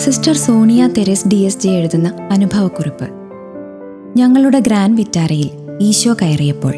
sister Sonia Therese D S J എഴുതുന്ന അനുഭവക്കുറിപ്പ് ഞങ്ങളുടെ ഗ്രാൻഡ് വിറ്റാരയിൽ ഈശോ കയറിയപ്പോൾ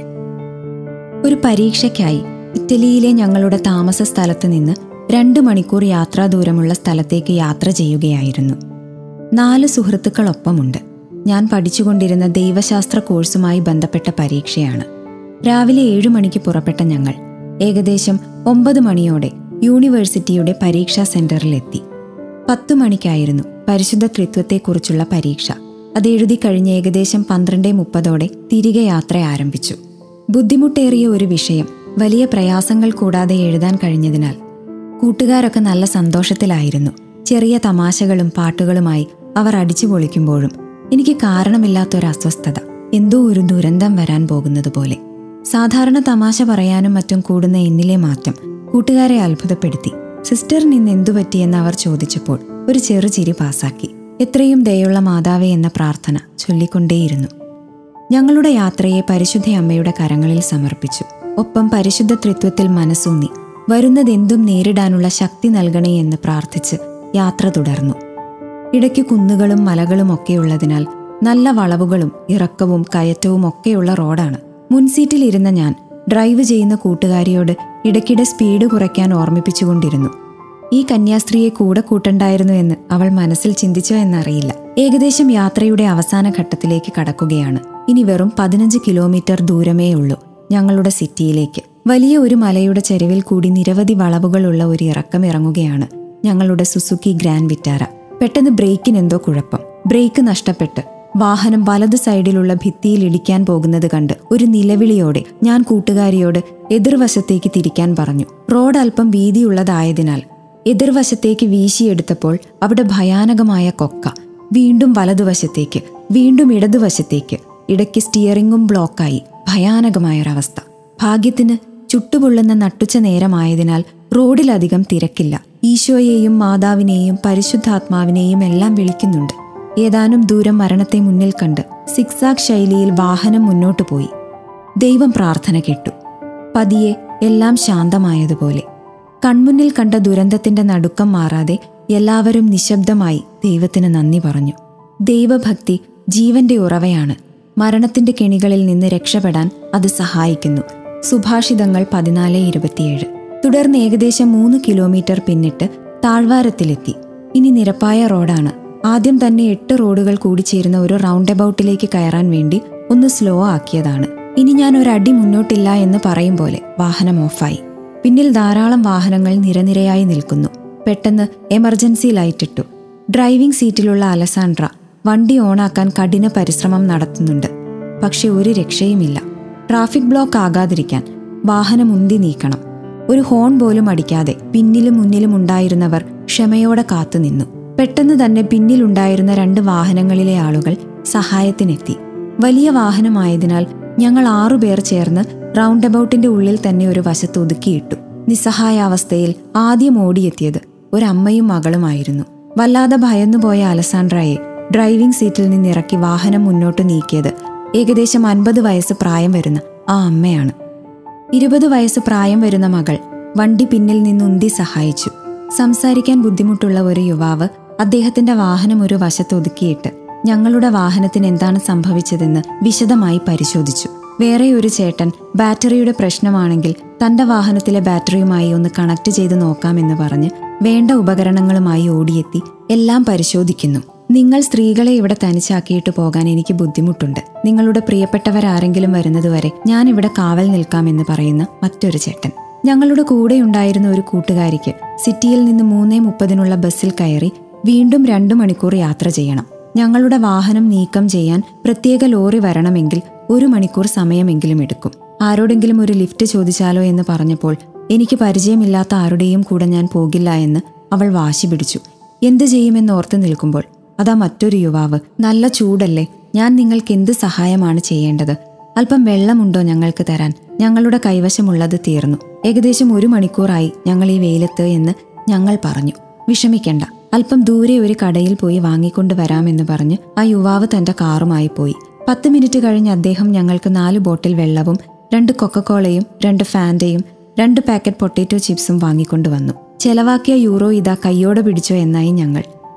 ഒരു പരീക്ഷയ്ക്കായി ഇറ്റലിയിലെ ഞങ്ങളുടെ താമസ സ്ഥലത്ത് നിന്ന് രണ്ട് മണിക്കൂർ യാത്രാ ദൂരമുള്ള സ്ഥലത്തേക്ക് യാത്ര ചെയ്യുകയായിരുന്നു നാല് സുഹൃത്തുക്കളൊപ്പമുണ്ട് ഞാൻ പഠിച്ചുകൊണ്ടിരുന്ന ദൈവശാസ്ത്ര കോഴ്സുമായി ബന്ധപ്പെട്ട പരീക്ഷയാണ് രാവിലെ ഏഴു മണിക്ക് പുറപ്പെട്ട ഞങ്ങൾ ഏകദേശം ഒമ്പത് മണിയോടെ യൂണിവേഴ്സിറ്റിയുടെ പരീക്ഷാ സെന്ററിലെത്തി പത്തു മണിക്കായിരുന്നു പരിശുദ്ധ ത്രിത്വത്തെക്കുറിച്ചുള്ള പരീക്ഷ അത് എഴുതി കഴിഞ്ഞ് ഏകദേശം പന്ത്രണ്ടേ മുപ്പതോടെ തിരികെ യാത്ര ആരംഭിച്ചു ബുദ്ധിമുട്ടേറിയ ഒരു വിഷയം വലിയ പ്രയാസങ്ങൾ കൂടാതെ എഴുതാൻ കഴിഞ്ഞതിനാൽ കൂട്ടുകാരൊക്കെ നല്ല സന്തോഷത്തിലായിരുന്നു ചെറിയ തമാശകളും പാട്ടുകളുമായി അവർ അടിച്ചു പൊളിക്കുമ്പോഴും എനിക്ക് കാരണമില്ലാത്തൊരു അസ്വസ്ഥത എന്തോ ഒരു ദുരന്തം വരാൻ പോകുന്നത് പോലെ സാധാരണ തമാശ പറയാനും മറ്റും കൂടുന്ന എന്നിലെ മാറ്റം കൂട്ടുകാരെ അത്ഭുതപ്പെടുത്തി സിസ്റ്ററിന് ഇന്ന് എന്തു പറ്റിയെന്ന് അവർ ചോദിച്ചപ്പോൾ ഒരു ചെറു ചിരി പാസാക്കി എത്രയും ദയുള്ള മാതാവേ എന്ന പ്രാർത്ഥന ചൊല്ലിക്കൊണ്ടേയിരുന്നു ഞങ്ങളുടെ യാത്രയെ പരിശുദ്ധ അമ്മയുടെ കരങ്ങളിൽ സമർപ്പിച്ചു ഒപ്പം പരിശുദ്ധ ത്രിത്വത്തിൽ മനസ്സൂന്നി വരുന്നതെന്തും നേരിടാനുള്ള ശക്തി നൽകണേ എന്ന് പ്രാർത്ഥിച്ച് യാത്ര തുടർന്നു ഇടയ്ക്ക് കുന്നുകളും മലകളും ഒക്കെയുള്ളതിനാൽ നല്ല വളവുകളും ഇറക്കവും കയറ്റവും ഒക്കെയുള്ള റോഡാണ് മുൻസീറ്റിൽ ഇരുന്ന ഞാൻ ഡ്രൈവ് ചെയ്യുന്ന കൂട്ടുകാരിയോട് ഇടയ്ക്കിടെ സ്പീഡ് കുറയ്ക്കാൻ ഓർമ്മിപ്പിച്ചുകൊണ്ടിരുന്നു ഈ കന്യാസ്ത്രീയെ കൂടെ കൂട്ടണ്ടായിരുന്നു എന്ന് അവൾ മനസ്സിൽ ചിന്തിച്ചോ എന്നറിയില്ല ഏകദേശം യാത്രയുടെ അവസാന ഘട്ടത്തിലേക്ക് കടക്കുകയാണ് ഇനി വെറും പതിനഞ്ച് കിലോമീറ്റർ ദൂരമേ ഉള്ളൂ ഞങ്ങളുടെ സിറ്റിയിലേക്ക് വലിയ ഒരു മലയുടെ ചരിവിൽ കൂടി നിരവധി വളവുകളുള്ള ഒരു ഇറക്കം ഇറങ്ങുകയാണ് ഞങ്ങളുടെ സുസുക്കി ഗ്രാൻഡ് വിറ്റാര പെട്ടെന്ന് ബ്രേക്കിന് എന്തോ കുഴപ്പം ബ്രേക്ക് നഷ്ടപ്പെട്ട് വാഹനം വലത് സൈഡിലുള്ള ഭിത്തിയിൽ ഇടിക്കാൻ പോകുന്നത് കണ്ട് ഒരു നിലവിളിയോടെ ഞാൻ കൂട്ടുകാരിയോട് എതിർവശത്തേക്ക് തിരിക്കാൻ പറഞ്ഞു റോഡ് അല്പം വീതിയുള്ളതായതിനാൽ എതിർവശത്തേക്ക് വീശിയെടുത്തപ്പോൾ അവിടെ ഭയാനകമായ കൊക്ക വീണ്ടും വലതുവശത്തേക്ക് വീണ്ടും ഇടതുവശത്തേക്ക് ഇടയ്ക്ക് സ്റ്റിയറിംഗും ബ്ലോക്കായി ഭയാനകമായൊരവസ്ഥ ഭാഗ്യത്തിന് ചുട്ടുപൊള്ളുന്ന നട്ടുച്ച നേരമായതിനാൽ റോഡിലധികം തിരക്കില്ല ഈശോയെയും മാതാവിനെയും പരിശുദ്ധാത്മാവിനെയും എല്ലാം വിളിക്കുന്നുണ്ട് ഏതാനും ദൂരം മരണത്തെ മുന്നിൽ കണ്ട് സിക്സാക് ശൈലിയിൽ വാഹനം മുന്നോട്ടു പോയി ദൈവം പ്രാർത്ഥന കേട്ടു പതിയെ എല്ലാം ശാന്തമായതുപോലെ കൺമുന്നിൽ കണ്ട ദുരന്തത്തിന്റെ നടുക്കം മാറാതെ എല്ലാവരും നിശബ്ദമായി ദൈവത്തിന് നന്ദി പറഞ്ഞു ദൈവഭക്തി ജീവന്റെ ഉറവയാണ് മരണത്തിന്റെ കെണികളിൽ നിന്ന് രക്ഷപ്പെടാൻ അത് സഹായിക്കുന്നു സുഭാഷിതങ്ങൾ പതിനാല് ഇരുപത്തിയേഴ് തുടർന്ന് ഏകദേശം മൂന്ന് കിലോമീറ്റർ പിന്നിട്ട് താഴ്വാരത്തിലെത്തി ഇനി നിരപ്പായ റോഡാണ് ആദ്യം തന്നെ എട്ട് റോഡുകൾ കൂടിച്ചേരുന്ന ഒരു റൗണ്ട് അബൌട്ടിലേക്ക് കയറാൻ വേണ്ടി ഒന്ന് സ്ലോ ആക്കിയതാണ് ഇനി ഞാൻ ഒരടി മുന്നോട്ടില്ല എന്ന് പറയും പോലെ വാഹനം ഓഫായി പിന്നിൽ ധാരാളം വാഹനങ്ങൾ നിരനിരയായി നിൽക്കുന്നു പെട്ടെന്ന് എമർജൻസി ലൈറ്റ് ഇട്ടു ഡ്രൈവിംഗ് സീറ്റിലുള്ള അലസാൻഡ്ര വണ്ടി ഓണാക്കാൻ കഠിന പരിശ്രമം നടത്തുന്നുണ്ട് പക്ഷെ ഒരു രക്ഷയുമില്ല ട്രാഫിക് ബ്ലോക്ക് ആകാതിരിക്കാൻ വാഹനം ഉന്തി നീക്കണം ഒരു ഹോൺ പോലും അടിക്കാതെ പിന്നിലും മുന്നിലും ഉണ്ടായിരുന്നവർ ക്ഷമയോടെ കാത്തുനിന്നു പെട്ടെന്ന് തന്നെ പിന്നിലുണ്ടായിരുന്ന രണ്ട് വാഹനങ്ങളിലെ ആളുകൾ സഹായത്തിനെത്തി വലിയ വാഹനമായതിനാൽ ഞങ്ങൾ ആറുപേർ ചേർന്ന് റൗണ്ട് അബൌട്ടിന്റെ ഉള്ളിൽ തന്നെ ഒരു വശത്ത് ഒതുക്കിയിട്ടു നിസ്സഹായാവസ്ഥയിൽ ആദ്യം ഓടിയെത്തിയത് ഒരമ്മയും മകളുമായിരുന്നു വല്ലാതെ ഭയന്നുപോയ അലസാൻഡ്രയെ ഡ്രൈവിംഗ് സീറ്റിൽ നിന്നിറക്കി വാഹനം മുന്നോട്ട് നീക്കിയത് ഏകദേശം അൻപത് വയസ്സ് പ്രായം വരുന്ന ആ അമ്മയാണ് ഇരുപത് വയസ്സ് പ്രായം വരുന്ന മകൾ വണ്ടി പിന്നിൽ നിന്നുന്തി സഹായിച്ചു സംസാരിക്കാൻ ബുദ്ധിമുട്ടുള്ള ഒരു യുവാവ് അദ്ദേഹത്തിന്റെ വാഹനം ഒരു വശത്ത് ഒതുക്കിയിട്ട് ഞങ്ങളുടെ വാഹനത്തിന് എന്താണ് സംഭവിച്ചതെന്ന് വിശദമായി പരിശോധിച്ചു വേറെ ഒരു ചേട്ടൻ ബാറ്ററിയുടെ പ്രശ്നമാണെങ്കിൽ തന്റെ വാഹനത്തിലെ ബാറ്ററിയുമായി ഒന്ന് കണക്ട് ചെയ്ത് നോക്കാമെന്ന് പറഞ്ഞ് വേണ്ട ഉപകരണങ്ങളുമായി ഓടിയെത്തി എല്ലാം പരിശോധിക്കുന്നു നിങ്ങൾ സ്ത്രീകളെ ഇവിടെ തനിച്ചാക്കിയിട്ട് പോകാൻ എനിക്ക് ബുദ്ധിമുട്ടുണ്ട് നിങ്ങളുടെ പ്രിയപ്പെട്ടവരാരെങ്കിലും വരുന്നതുവരെ ഞാൻ ഇവിടെ കാവൽ നിൽക്കാമെന്ന് പറയുന്ന മറ്റൊരു ചേട്ടൻ ഞങ്ങളുടെ കൂടെയുണ്ടായിരുന്ന ഒരു കൂട്ടുകാരിക്ക് സിറ്റിയിൽ നിന്ന് മൂന്നേ മുപ്പതിനുള്ള ബസ്സിൽ കയറി വീണ്ടും രണ്ടു മണിക്കൂർ യാത്ര ചെയ്യണം ഞങ്ങളുടെ വാഹനം നീക്കം ചെയ്യാൻ പ്രത്യേക ലോറി വരണമെങ്കിൽ ഒരു മണിക്കൂർ സമയമെങ്കിലും എടുക്കും ആരോടെങ്കിലും ഒരു ലിഫ്റ്റ് ചോദിച്ചാലോ എന്ന് പറഞ്ഞപ്പോൾ എനിക്ക് പരിചയമില്ലാത്ത ആരുടെയും കൂടെ ഞാൻ പോകില്ല എന്ന് അവൾ വാശി പിടിച്ചു എന്തു ചെയ്യുമെന്ന് ഓർത്ത് നിൽക്കുമ്പോൾ അതാ മറ്റൊരു യുവാവ് നല്ല ചൂടല്ലേ ഞാൻ നിങ്ങൾക്ക് എന്ത് സഹായമാണ് ചെയ്യേണ്ടത് അല്പം വെള്ളമുണ്ടോ ഞങ്ങൾക്ക് തരാൻ ഞങ്ങളുടെ കൈവശമുള്ളത് തീർന്നു ഏകദേശം ഒരു മണിക്കൂറായി ഞങ്ങൾ ഈ വെയിലത്ത് എന്ന് ഞങ്ങൾ പറഞ്ഞു വിഷമിക്കണ്ട അല്പം ദൂരെ ഒരു കടയിൽ പോയി വാങ്ങിക്കൊണ്ട് വരാമെന്ന് പറഞ്ഞ് ആ യുവാവ് തന്റെ കാറുമായി പോയി പത്ത് മിനിറ്റ് കഴിഞ്ഞ് അദ്ദേഹം ഞങ്ങൾക്ക് നാല് ബോട്ടിൽ വെള്ളവും രണ്ട് കൊക്കക്കോളയും രണ്ട് ഫാന്റയും രണ്ട് പാക്കറ്റ് പൊട്ടേറ്റോ ചിപ്സും വാങ്ങിക്കൊണ്ടുവന്നു ചെലവാക്കിയ യൂറോ ഇതാ കയ്യോടെ പിടിച്ചോ എന്നായി ഞങ്ങൾ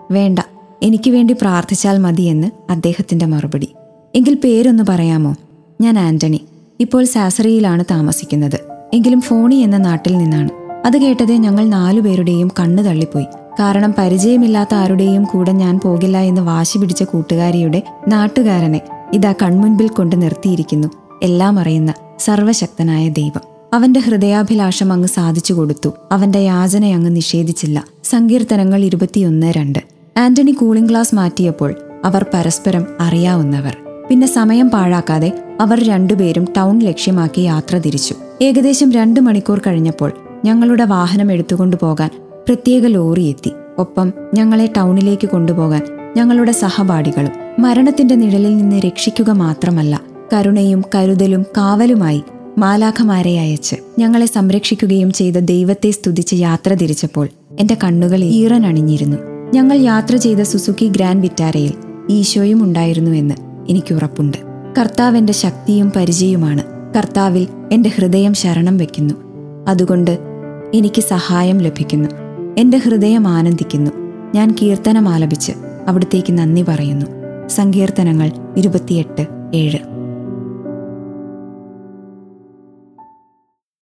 വേണ്ട എനിക്ക് വേണ്ടി പ്രാർത്ഥിച്ചാൽ മതിയെന്ന് അദ്ദേഹത്തിന്റെ മറുപടി എങ്കിൽ പേരൊന്ന് പറയാമോ ഞാൻ ആന്റണി ഇപ്പോൾ സാസറിയിലാണ് താമസിക്കുന്നത് എങ്കിലും ഫോണി എന്ന നാട്ടിൽ നിന്നാണ് അത് കേട്ടതേ ഞങ്ങൾ നാലുപേരുടെയും കണ്ണു തള്ളിപ്പോയി കാരണം പരിചയമില്ലാത്ത ആരുടെയും കൂടെ ഞാൻ പോകില്ല എന്ന് വാശി പിടിച്ച കൂട്ടുകാരിയുടെ നാട്ടുകാരനെ ഇതാ കൺമുൻപിൽ കൊണ്ട് നിർത്തിയിരിക്കുന്നു എല്ലാം അറിയുന്ന സർവശക്തനായ ദൈവം അവന്റെ ഹൃദയാഭിലാഷം അങ്ങ് സാധിച്ചു കൊടുത്തു അവന്റെ യാചന അങ്ങ് നിഷേധിച്ചില്ല സങ്കീർത്തനങ്ങൾ ഇരുപത്തിയൊന്ന് രണ്ട് ആന്റണി കൂളിംഗ് ഗ്ലാസ് മാറ്റിയപ്പോൾ അവർ പരസ്പരം അറിയാവുന്നവർ പിന്നെ സമയം പാഴാക്കാതെ അവർ രണ്ടുപേരും ടൗൺ ലക്ഷ്യമാക്കി യാത്ര തിരിച്ചു ഏകദേശം രണ്ടു മണിക്കൂർ കഴിഞ്ഞപ്പോൾ ഞങ്ങളുടെ വാഹനം എടുത്തുകൊണ്ടു പോകാൻ പ്രത്യേക ലോറി എത്തി ഒപ്പം ഞങ്ങളെ ടൗണിലേക്ക് കൊണ്ടുപോകാൻ ഞങ്ങളുടെ സഹപാഠികളും മരണത്തിന്റെ നിഴലിൽ നിന്ന് രക്ഷിക്കുക മാത്രമല്ല കരുണയും കരുതലും കാവലുമായി മാലാഖമാരെ അയച്ച് ഞങ്ങളെ സംരക്ഷിക്കുകയും ചെയ്ത ദൈവത്തെ സ്തുതിച്ച് യാത്ര തിരിച്ചപ്പോൾ എന്റെ കണ്ണുകൾ ഈറനണിഞ്ഞിരുന്നു ഞങ്ങൾ യാത്ര ചെയ്ത സുസുക്കി ഗ്രാൻഡ് വിറ്റാരയിൽ ഈശോയും ഉണ്ടായിരുന്നുവെന്ന് എനിക്ക് ഉറപ്പുണ്ട് കർത്താവ് എന്റെ ശക്തിയും പരിചയവുമാണ് കർത്താവിൽ എന്റെ ഹൃദയം ശരണം വെക്കുന്നു അതുകൊണ്ട് എനിക്ക് സഹായം ലഭിക്കുന്നു എന്റെ ഹൃദയം ആനന്ദിക്കുന്നു ഞാൻ കീർത്തനം ആലപിച്ച് അവിടത്തേക്ക് നന്ദി പറയുന്നു സങ്കീർത്തനങ്ങൾ ഇരുപത്തിയെട്ട് ഏഴ്